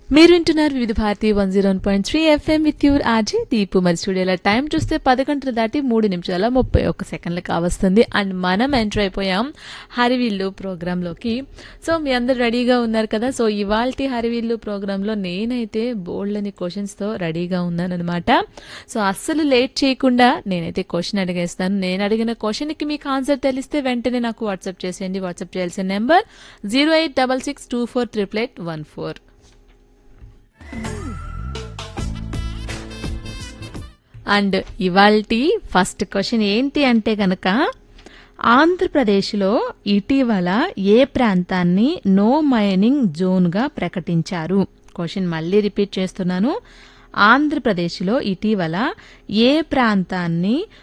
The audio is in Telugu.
మీరు వింటున్నారు Vividh Bharati one zero point three FM with your RJ Deepu మరి స్టూడియోలో టైం చూస్తే పది గంటలు దాటి మూడు నిమిషాల ముప్పై ఒక్క సెకండ్లు కావస్తుంది అండ్ మనం ఎంటర్ అయిపోయాం హరివిల్లు ప్రోగ్రాంలోకి సో మీ అందరు రెడీగా ఉన్నారు కదా సో ఇవాల్టి హరివిల్లు ప్రోగ్రాంలో నేనైతే బోల్డ్ని క్వశ్చన్స్తో రెడీగా ఉన్నానన్నమాట సో అస్సలు లేట్ చేయకుండా నేనైతే క్వశ్చన్ అడిగేస్తాను నేను అడిగిన క్వశ్చన్కి మీకు ఆన్సర్ తెలిస్తే వెంటనే నాకు వాట్సాప్ చేసేయండి వాట్సాప్ చేయాల్సిన number zero eight double six two four triple eight one four and ఇవాల్టి ఫస్ట్ క్వశ్చన్ ఏంటి అంటే కనుక ఆంధ్రప్రదేశ్లో ఇటీవల ఏ ప్రాంతాన్ని నో మైనింగ్ జోన్గా ప్రకటించారు క్వశ్చన్ మళ్ళీ రిపీట్ చేస్తున్నాను ఆంధ్రప్రదేశ్లో ఇటీవల ఏ ప్రాంతాన్ని